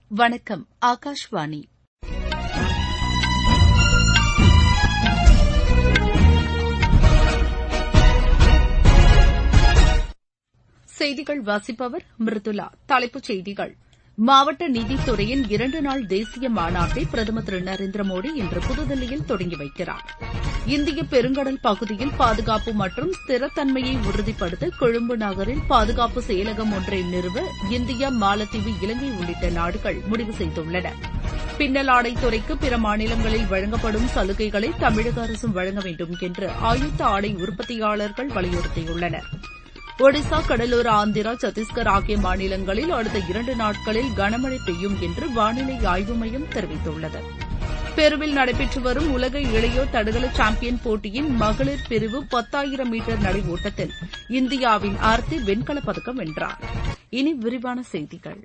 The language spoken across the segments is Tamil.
வணக்கம் ஆகாஷ்வாணி செய்திகள் வாசிப்பவர் மிருதுலா தலைப்புச் செய்திகள் மாவட்ட நீதித்துறையின் இரண்டு நாள் தேசிய மாநாட்டை பிரதமர் திரு நரேந்திர மோடி இன்று புதுதில்லியில் தொடங்கி வைக்கிறார் இந்திய பெருங்கடல் பகுதியில் பாதுகாப்பு மற்றும் ஸ்திரத்தன்மையை உறுதிப்படுத்த கொழும்பு நகரில் பாதுகாப்பு செயலகம் ஒன்றை நிறுவ இந்தியா மாலத்தீவு இலங்கை உள்ளிட்ட நாடுகள் முடிவு செய்துள்ளன பின்னலாடை துறைக்கு பிற மாநிலங்களில் வழங்கப்படும் சலுகைகளை தமிழக அரசும் வழங்க வேண்டும் என்று ஆயுத்த ஆடை உற்பத்தியாளர்கள் வலியுறுத்தியுள்ளனர் ஒடிசா கடலோர ஆந்திரா சத்தீஸ்கர் ஆகிய மாநிலங்களில் அடுத்த இரண்டு நாட்களில் கனமழை பெய்யும் என்று வானிலை ஆய்வு மையம் தெரிவித்துள்ளது பெருவில் நடைபெற்று வரும் உலக இளையோர் தடகள சாம்பியன் போட்டியின் மகளிர் பிரிவு பத்தாயிரம் மீட்டர் நடை ஓட்டத்தில் இந்தியாவின் ஆர்த்தி வெண்கலப் பதக்கம் வென்றார் இனி விரிவான செய்திகள்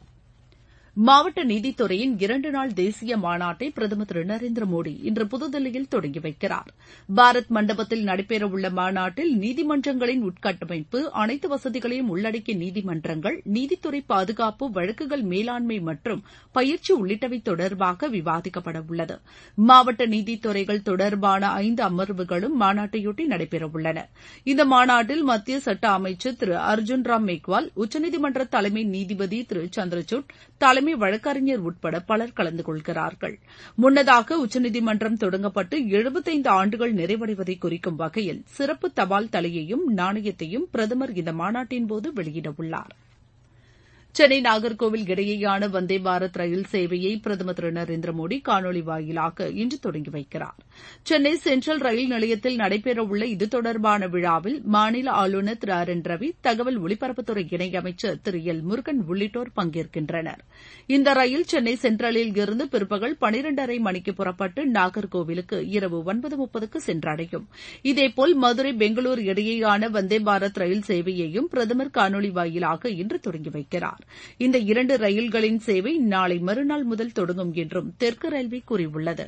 மாவட்ட நீதித்துறையின் இரண்டு நாள் தேசிய மாநாட்டை பிரதமர் திரு நரேந்திர மோடி இன்று புதுதில்லியில் தொடங்கி வைக்கிறார் பாரத் மண்டபத்தில் நடைபெறவுள்ள மாநாட்டில் நீதிமன்றங்களின் உட்கட்டமைப்பு அனைத்து வசதிகளையும் உள்ளடக்கிய நீதிமன்றங்கள் நீதித்துறை பாதுகாப்பு வழக்குகள் மேலாண்மை மற்றும் பயிற்சி உள்ளிட்டவை தொடர்பாக விவாதிக்கப்பட உள்ளது மாவட்ட நீதித்துறைகள் தொடர்பான ஐந்து அமர்வுகளும் மாநாட்டையொட்டி நடைபெறவுள்ளன இந்த மாநாட்டில் மத்திய சட்ட அமைச்சர் திரு அர்ஜுன் ராம் மேக்வால் உச்சநீதிமன்ற தலைமை நீதிபதி திரு சந்திரசூட் தலைமை வழக்கறிஞர் உட்பட பலர் கலந்து கொள்கிறார்கள் முன்னதாக உச்சநீதிமன்றம் தொடங்கப்பட்டு எழுபத்தைந்து ஆண்டுகள் நிறைவடைவதை குறிக்கும் வகையில் சிறப்பு தபால் தலையையும் நாணயத்தையும் பிரதமர் இந்த மாநாட்டின்போது வெளியிடவுள்ளார் சென்னை நாகர்கோவில் இடையேயான வந்தே பாரத் ரயில் சேவையை பிரதமர் திரு நரேந்திர மோடி காணொலி வாயிலாக இன்று தொடங்கி வைக்கிறார் சென்னை சென்ட்ரல் ரயில் நிலையத்தில் நடைபெறவுள்ள இது தொடர்பான விழாவில் மாநில ஆளுநர் திரு ஆர் என் ரவி தகவல் ஒலிபரப்புத்துறை இணையமைச்சர் திரு எல் முருகன் உள்ளிட்டோர் பங்கேற்கின்றனர் இந்த ரயில் சென்னை சென்ட்ரலில் இருந்து பிற்பகல் பனிரெண்டரை மணிக்கு புறப்பட்டு நாகர்கோவிலுக்கு இரவு ஒன்பது முப்பதுக்கு சென்றடையும் இதேபோல் மதுரை பெங்களூரு இடையேயான வந்தே பாரத் ரயில் சேவையையும் பிரதமர் காணொலி வாயிலாக இன்று தொடங்கி வைக்கிறார் இந்த இரண்டு ரயில்களின் சேவை நாளை மறுநாள் முதல் தொடங்கும் என்றும் தெற்கு ரயில்வே கூறியுள்ளது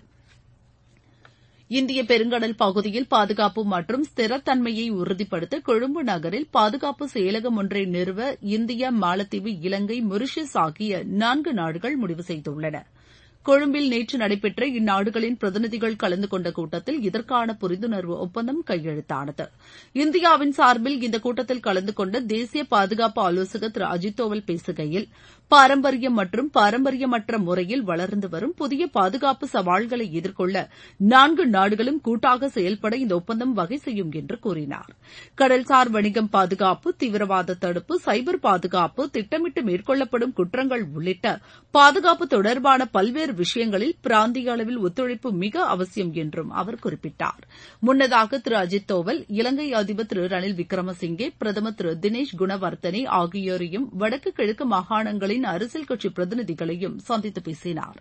இந்திய பெருங்கடல் பகுதியில் பாதுகாப்பு மற்றும் ஸ்திரத்தன்மையை உறுதிப்படுத்த கொழும்பு நகரில் பாதுகாப்பு செயலகம் ஒன்றை நிறுவ இந்தியா மாலத்தீவு இலங்கை மொரிஷியஸ் ஆகிய நான்கு நாடுகள் முடிவு செய்துள்ளன கொழும்பில் நேற்று நடைபெற்ற இந்நாடுகளின் பிரதிநிதிகள் கலந்து கொண்ட கூட்டத்தில் இதற்கான புரிந்துணர்வு ஒப்பந்தம் கையெழுத்தானது இந்தியாவின் சார்பில் இந்த கூட்டத்தில் கலந்து கொண்ட தேசிய பாதுகாப்பு ஆலோசகர் திரு அஜித் தோவல் பேசுகையில் பாரம்பரியம் மற்றும் பாரம்பரியமற்ற முறையில் வளர்ந்து வரும் புதிய பாதுகாப்பு சவால்களை எதிர்கொள்ள நான்கு நாடுகளும் கூட்டாக செயல்பட இந்த ஒப்பந்தம் வகை செய்யும் என்று கூறினார் கடல்சார் வணிகம் பாதுகாப்பு தீவிரவாத தடுப்பு சைபர் பாதுகாப்பு திட்டமிட்டு மேற்கொள்ளப்படும் குற்றங்கள் உள்ளிட்ட பாதுகாப்பு தொடர்பான பல்வேறு விஷயங்களில் பிராந்திய அளவில் ஒத்துழைப்பு மிக அவசியம் என்றும் அவர் குறிப்பிட்டார் முன்னதாக திரு அஜித் தோவல் இலங்கை அதிபர் திரு ரணில் விக்ரமசிங்கே பிரதமர் திரு தினேஷ் குணவர்த்தனை ஆகியோரையும் வடக்கு கிழக்கு மாகாணங்களின் அரசியல் கட்சி பிரதிநிதிகளையும் சந்தித்து பேசினார்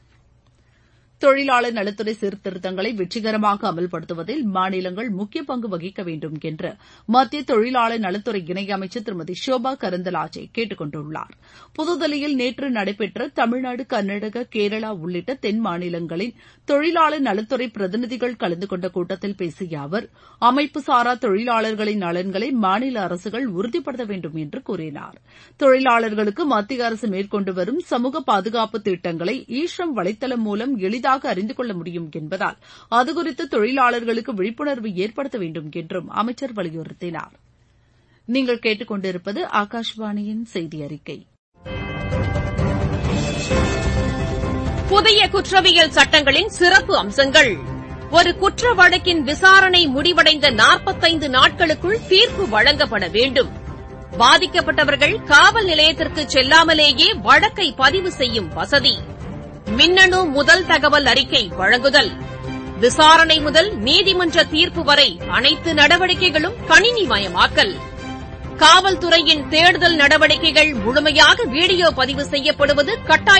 தொழிலாளர் நலத்துறை சீர்திருத்தங்களை வெற்றிகரமாக அமல்படுத்துவதில் மாநிலங்கள் முக்கிய பங்கு வகிக்க வேண்டும் என்று மத்திய தொழிலாளர் நலத்துறை இணையமைச்சர் திருமதி ஷோபா கரந்தலாஜே கேட்டுக் கொண்டுள்ளார் புதுதில்லியில் நேற்று நடைபெற்ற தமிழ்நாடு கர்நாடகா கேரளா உள்ளிட்ட தென் மாநிலங்களின் தொழிலாளர் நலத்துறை பிரதிநிதிகள் கலந்து கொண்ட கூட்டத்தில் பேசிய அவர் அமைப்பு சாரா தொழிலாளர்களின் நலன்களை மாநில அரசுகள் உறுதிப்படுத்த வேண்டும் என்று கூறினார் தொழிலாளர்களுக்கு மத்திய அரசு மேற்கொண்டு வரும் சமூக பாதுகாப்பு திட்டங்களை ஈ ஸ்ரம் வலைதளம் மூலம் எளிதாக எளிதாக அறிந்து கொள்ள முடியும் என்பதால் அது குறித்து தொழிலாளர்களுக்கு விழிப்புணர்வு ஏற்படுத்த வேண்டும் என்றும் அமைச்சர் வலியுறுத்தினார் நீங்கள் கேட்டுக்கொண்டிருப்பது ஆகாஷவாணியின் செய்தி அறிக்கை புதிய குற்றவியல் சட்டங்களின் சிறப்பு அம்சங்கள் ஒரு குற்ற வழக்கின் விசாரணை முடிவடைந்த நாற்பத்தைந்து நாட்களுக்குள் தீர்ப்பு வழங்கப்பட வேண்டும் பாதிக்கப்பட்டவர்கள் காவல் நிலையத்திற்கு செல்லாமலேயே வழக்கை பதிவு செய்யும் வசதி மின்னணு முதல் தகவல் அறிக்கை வழங்குதல் விசாரணை முதல் நீதிமன்ற தீர்ப்பு வரை அனைத்து நடவடிக்கைகளும் கணினிமயமாக்கல் காவல்துறையின் தேடுதல் நடவடிக்கைகள் முழுமையாக வீடியோ பதிவு செய்யப்படுவது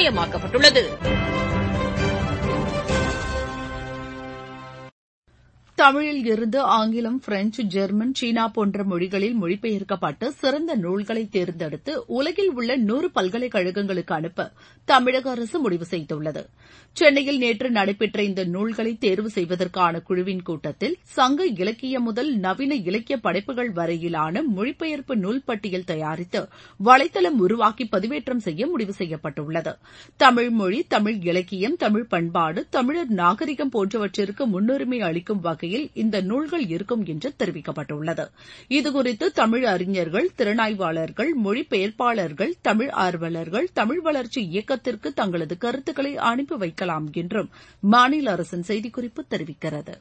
கட்டாயமாக்கப்பட்டுள்ளது தமிழில் இருந்து ஆங்கிலம் பிரெஞ்சு ஜெர்மன் சீனா போன்ற மொழிகளில் மொழிபெயர்க்கப்பட்டு சிறந்த நூல்களை தேர்ந்தெடுத்து உலகில் உள்ள நூறு பல்கலைக்கழகங்களுக்கு அனுப்ப தமிழக அரசு முடிவு செய்துள்ளது சென்னையில் நேற்று நடைபெற்ற இந்த நூல்களை தேர்வு செய்வதற்கான குழுவின் கூட்டத்தில் சங்க இலக்கியம் முதல் நவீன இலக்கிய படைப்புகள் வரையிலான மொழிபெயர்ப்பு நூல் பட்டியல் தயாரித்து வலைதளம் உருவாக்கி பதிவேற்றம் செய்ய முடிவு செய்யப்பட்டுள்ளது தமிழ் மொழி தமிழ் இலக்கியம் தமிழ் பண்பாடு தமிழர் நாகரிகம் போன்றவற்றிற்கு முன்னுரிமை அளிக்கும் வகையில் இந்த நூல்கள் இருக்கும் என்று தெரிவிக்கப்பட்டுள்ளது இதுகுறித்து தமிழ் அறிஞர்கள் திறனாய்வாளர்கள் மொழிபெயர்ப்பாளர்கள் தமிழ் ஆர்வலர்கள் தமிழ் வளர்ச்சி இயக்கத்திற்கு தங்களது கருத்துக்களை அனுப்பி வைக்கலாம் என்றும் மாநில அரசின் செய்திக்குறிப்பு தெரிவிக்கிறது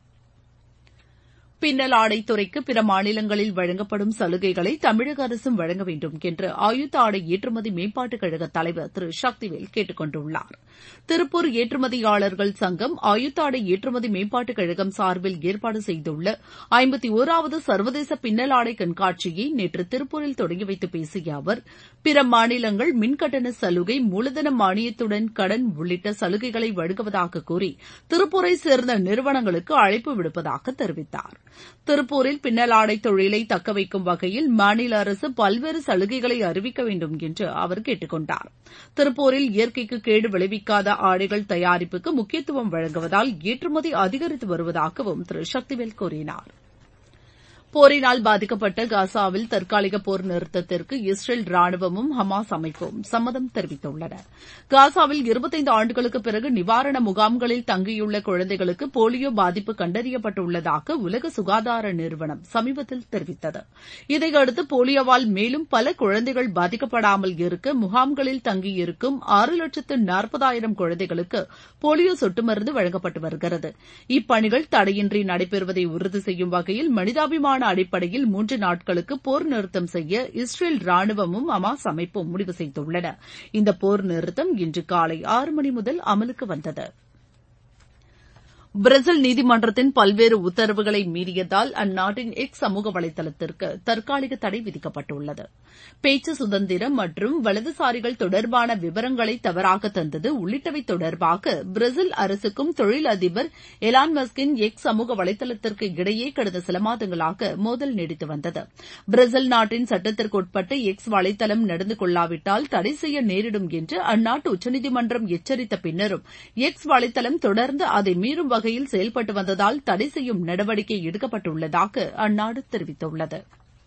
பின்னல் ஆடைத் துறைக்கு பிற மாநிலங்களில் வழங்கப்படும் சலுகைகளை தமிழக அரசும் வழங்க வேண்டும் என்று ஆயுத ஆடை ஏற்றுமதி மேம்பாட்டுக் கழக தலைவர் திரு சக்திவேல் கேட்டுக் கொண்டுள்ளார் திருப்பூர் ஏற்றுமதியாளர்கள் சங்கம் ஆயுத ஆடை ஏற்றுமதி மேம்பாட்டுக் கழகம் சார்பில் ஏற்பாடு செய்துள்ள ஐம்பத்தி ஒராவது சர்வதேச பின்னல் ஆடை கண்காட்சியை நேற்று திருப்பூரில் தொடங்கி வைத்து பேசிய அவர் பிற மாநிலங்கள் மின்கட்டண சலுகை மூலதன மானியத்துடன் கடன் உள்ளிட்ட சலுகைகளை வழங்குவதாக கூறி திருப்பூரை சேர்ந்த நிறுவனங்களுக்கு அழைப்பு விடுப்பதாக தெரிவித்தார் திருப்பூரில் பின்னல் ஆடை தொழிலை தக்கவைக்கும் வகையில் மாநில அரசு பல்வேறு சலுகைகளை அறிவிக்க வேண்டும் என்று அவர் கேட்டுக் கொண்டார் திருப்பூரில் இயற்கைக்கு கேடு விளைவிக்காத ஆடைகள் தயாரிப்புக்கு முக்கியத்துவம் வழங்குவதால் ஏற்றுமதி அதிகரித்து வருவதாகவும் திரு சக்திவேல் கூறினார் போரினால் பாதிக்கப்பட்ட காசாவில் தற்காலிக போர் நிறுத்தத்திற்கு இஸ்ரேல் ராணுவமும் ஹமாஸ் அமைப்பும் சம்மதம் தெரிவித்துள்ளன காசாவில் இருபத்தைந்து ஆண்டுகளுக்கு பிறகு நிவாரண முகாம்களில் தங்கியுள்ள குழந்தைகளுக்கு போலியோ பாதிப்பு கண்டறியப்பட்டுள்ளதாக உலக சுகாதார நிறுவனம் சமீபத்தில் தெரிவித்தது இதையடுத்து போலியோவால் மேலும் பல குழந்தைகள் பாதிக்கப்படாமல் இருக்க முகாம்களில் தங்கியிருக்கும் ஆறு லட்சத்து நாற்பதாயிரம் குழந்தைகளுக்கு போலியோ சொட்டு மருந்து வழங்கப்பட்டு வருகிறது இப்பணிகள் தடையின்றி நடைபெறுவதை உறுதி செய்யும் வகையில் மனிதாபிமான தீர்மான அடிப்படையில் மூன்று நாட்களுக்கு போர் நிறுத்தம் செய்ய இஸ்ரேல் ராணுவமும் அமாஸ் அமைப்பும் முடிவு செய்துள்ளன இந்த போர் நிறுத்தம் இன்று காலை ஆறு மணி முதல் அமலுக்கு வந்தது பிரேசில் நீதிமன்றத்தின் பல்வேறு உத்தரவுகளை மீறியதால் அந்நாட்டின் எக்ஸ் சமூக வலைதளத்திற்கு தற்காலிக தடை விதிக்கப்பட்டுள்ளது பேச்சு சுதந்திரம் மற்றும் வலதுசாரிகள் தொடர்பான விவரங்களை தவறாக தந்தது உள்ளிட்டவை தொடர்பாக பிரேசில் அரசுக்கும் தொழில் அதிபர் எலான் மஸ்கின் எக்ஸ் சமூக வலைதளத்திற்கு இடையே கடந்த சில மாதங்களாக மோதல் நீடித்து வந்தது பிரேசில் நாட்டின் சட்டத்திற்குட்பட்டு எக்ஸ் வலைதளம் நடந்து கொள்ளாவிட்டால் தடை செய்ய நேரிடும் என்று அந்நாட்டு உச்சநீதிமன்றம் எச்சரித்த பின்னரும் எக்ஸ் வலைதளம் தொடர்ந்து அதை மீறும் வகையில் செயல்பட்டு வந்ததால் தடை செய்யும் நடவடிக்கை எடுக்கப்பட்டுள்ளதாக அந்நாடு தெரிவித்துள்ளது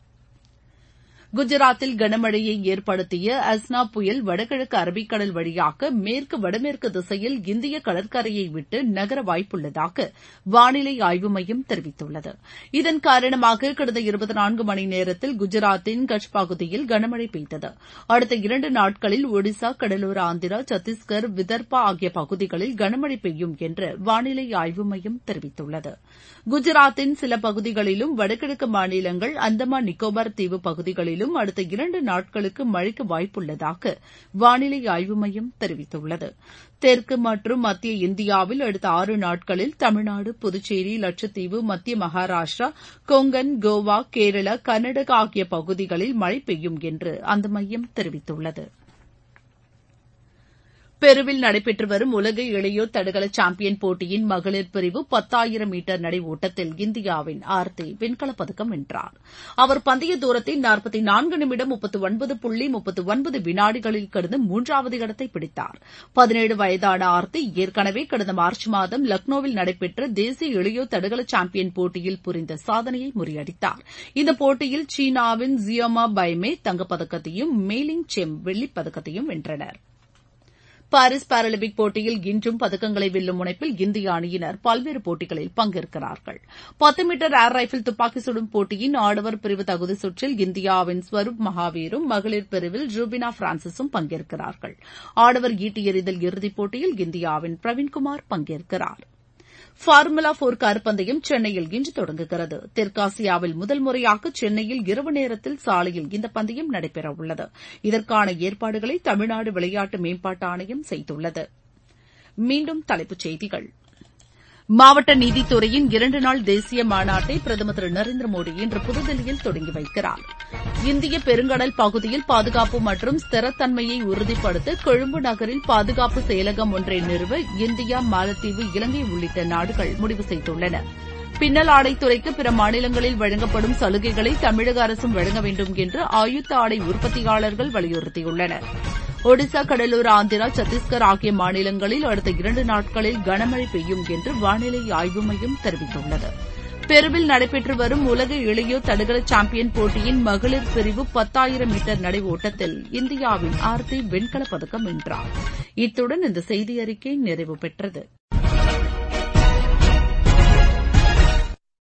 குஜராத்தில் கனமழையை ஏற்படுத்திய அஸ்னா புயல் வடகிழக்கு அரபிக்கடல் வழியாக மேற்கு வடமேற்கு திசையில் இந்திய கடற்கரையை விட்டு நகர வாய்ப்புள்ளதாக வானிலை ஆய்வு மையம் தெரிவித்துள்ளது இதன் காரணமாக கடந்த இருபத்தி நான்கு மணி நேரத்தில் குஜராத்தின் கட்ச் பகுதியில் கனமழை பெய்தது அடுத்த இரண்டு நாட்களில் ஒடிசா கடலோர ஆந்திரா சத்தீஸ்கர் விதர்பா ஆகிய பகுதிகளில் கனமழை பெய்யும் என்று வானிலை ஆய்வு மையம் தெரிவித்துள்ளது குஜராத்தின் சில பகுதிகளிலும் வடகிழக்கு மாநிலங்கள் அந்தமான் நிக்கோபார் தீவு பகுதிகளிலும் மேலும் அடுத்த இரண்டு நாட்களுக்கு மழைக்கு வாய்ப்புள்ளதாக வானிலை ஆய்வு மையம் தெரிவித்துள்ளது தெற்கு மற்றும் மத்திய இந்தியாவில் அடுத்த ஆறு நாட்களில் தமிழ்நாடு புதுச்சேரி லட்சத்தீவு மத்திய மகாராஷ்டிரா கொங்கன் கோவா கேரளா கர்நாடகா ஆகிய பகுதிகளில் மழை பெய்யும் என்று அந்த மையம் தெரிவித்துள்ளது பெருவில் நடைபெற்று வரும் உலக இளையோர் தடகள சாம்பியன் போட்டியின் மகளிர் பிரிவு பத்தாயிரம் மீட்டர் நடை ஓட்டத்தில் இந்தியாவின் ஆர்த்தி வெண்கலப் பதக்கம் வென்றார் அவர் பந்தய தூரத்தை நாற்பத்தி நான்கு நிமிடம் முப்பத்து ஒன்பது புள்ளி முப்பத்து ஒன்பது வினாடிகளில் கடந்து மூன்றாவது இடத்தை பிடித்தார் பதினேழு வயதான ஆர்த்தி ஏற்கனவே கடந்த மார்ச் மாதம் லக்னோவில் நடைபெற்ற தேசிய இளையோர் தடகள சாம்பியன் போட்டியில் புரிந்த சாதனையை முறியடித்தார் இந்த போட்டியில் சீனாவின் ஜியோமா பைமே தங்கப்பதக்கத்தையும் மேலிங் செம் வெள்ளிப் பதக்கத்தையும் வென்றனர் பாரிஸ் பாராலிம்பிக் போட்டியில் இன்றும் பதக்கங்களை வெல்லும் முனைப்பில் இந்திய அணியினர் பல்வேறு போட்டிகளில் பங்கேற்கிறார்கள் பத்து மீட்டர் ஏர் ரைபிள் துப்பாக்கி சுடும் போட்டியின் ஆடவர் பிரிவு தகுதி சுற்றில் இந்தியாவின் ஸ்வரூப் மகாவீரும் மகளிர் பிரிவில் ரூபினா பிரான்சிஸும் பங்கேற்கிறார்கள் ஆடவர் ஈட்டி எறிதல் இறுதிப் போட்டியில் இந்தியாவின் பிரவீன்குமார் பங்கேற்கிறார் ஃபார்முலா போர் கார் பந்தயம் சென்னையில் இன்று தொடங்குகிறது தெற்காசியாவில் முதல் முறையாக சென்னையில் இரவு நேரத்தில் சாலையில் இந்த பந்தயம் நடைபெறவுள்ளது இதற்கான ஏற்பாடுகளை தமிழ்நாடு விளையாட்டு மேம்பாட்டு ஆணையம் செய்துள்ளது மீண்டும் தலைப்புச் செய்திகள் மாவட்ட நீதித்துறையின் இரண்டு நாள் தேசிய மாநாட்டை பிரதமர் திரு நரேந்திர மோடி இன்று புதுதில்லியில் தொடங்கி வைக்கிறார் இந்திய பெருங்கடல் பகுதியில் பாதுகாப்பு மற்றும் ஸ்திரத்தன்மையை உறுதிப்படுத்த கொழும்பு நகரில் பாதுகாப்பு செயலகம் ஒன்றை நிறுவ இந்தியா மாலத்தீவு இலங்கை உள்ளிட்ட நாடுகள் முடிவு செய்துள்ளன பின்னல் ஆடைத்துறைக்கு பிற மாநிலங்களில் வழங்கப்படும் சலுகைகளை தமிழக அரசும் வழங்க வேண்டும் என்று ஆயுத்த ஆடை உற்பத்தியாளர்கள் வலியுறுத்தியுள்ளனர் ஒடிசா கடலூர் ஆந்திரா சத்தீஸ்கர் ஆகிய மாநிலங்களில் அடுத்த இரண்டு நாட்களில் கனமழை பெய்யும் என்று வானிலை ஆய்வு மையம் தெரிவித்துள்ளது பெருவில் நடைபெற்று வரும் உலக இளையோர் தடகள சாம்பியன் போட்டியின் மகளிர் பிரிவு பத்தாயிரம் மீட்டர் நடை ஓட்டத்தில் இந்தியாவின் ஆர்த்தி வெண்கலப் பதக்கம் வென்றார் இத்துடன் இந்த செய்தி அறிக்கை நிறைவு பெற்றது